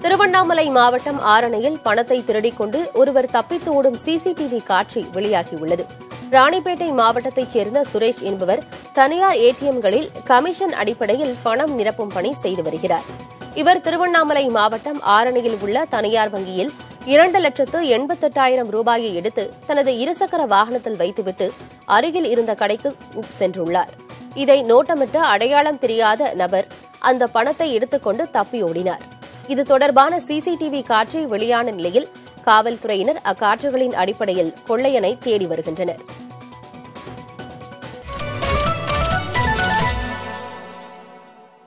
திருவண்ணாமலை மாவட்டம் ஆரணியில் பணத்தை திருடிக் கொண்டு ஒருவர் தப்பித்து ஓடும் சிசிடிவி காட்சி வெளியாகியுள்ளது ராணிப்பேட்டை மாவட்டத்தைச் சேர்ந்த சுரேஷ் என்பவர் தனியார் ஏடிஎம்களில் கமிஷன் அடிப்படையில் பணம் நிரப்பும் பணி செய்து வருகிறார் இவர் திருவண்ணாமலை மாவட்டம் ஆரணியில் உள்ள தனியார் வங்கியில் இரண்டு லட்சத்து எண்பத்தெட்டாயிரம் ரூபாயை எடுத்து தனது இருசக்கர வாகனத்தில் வைத்துவிட்டு அருகில் இருந்த கடைக்கு சென்றுள்ளார் இதை நோட்டமிட்ட அடையாளம் தெரியாத நபர் அந்த பணத்தை எடுத்துக்கொண்டு தப்பி ஓடினார் இது தொடர்பான சிசிடிவி காட்சி வெளியான நிலையில் காவல்துறையினர் அக்காட்சிகளின் அடிப்படையில் கொள்ளையனை தேடி வருகின்றனர்